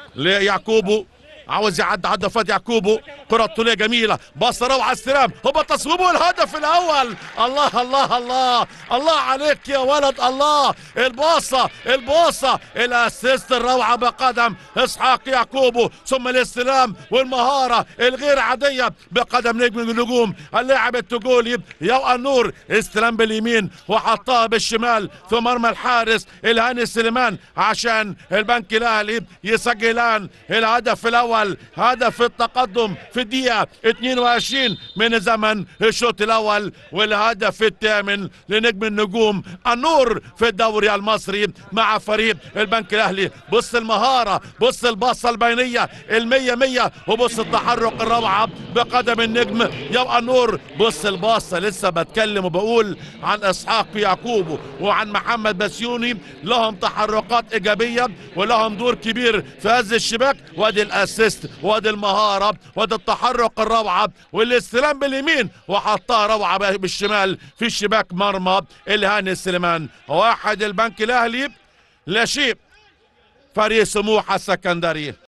ليعقوبو عاوز يعدي عدى فات يعقوبو كرة طولية جميلة باصة روعة استلام هو تصويبه والهدف الأول الله الله الله الله عليك يا ولد الله الباصة الباصة الأسيست الروعة بقدم إسحاق يعقوبو ثم الاستلام والمهارة الغير عادية بقدم نجم من النجوم اللاعب التجولي يا النور استلام باليمين وحطها بالشمال في مرمى الحارس الهاني سليمان عشان البنك الأهلي يسجلان الهدف الأول هدف التقدم في الدقيقة 22 من زمن الشوط الأول والهدف الثامن لنجم النجوم النور في الدوري المصري مع فريق البنك الأهلي بص المهارة بص الباصة البينية المية مية وبص التحرك الروعة بقدم النجم يا النور بص الباصة لسه بتكلم وبقول عن إسحاق يعقوب وعن محمد بسيوني لهم تحركات إيجابية ولهم دور كبير في هذا الشباك وادي الأسيست وادي المهارة وادي التحرك الروعة والاستلام باليمين وحطها روعة بالشمال في الشباك مرمى الهاني سليمان واحد البنك الأهلي لا شيء فريق سموحة السكندري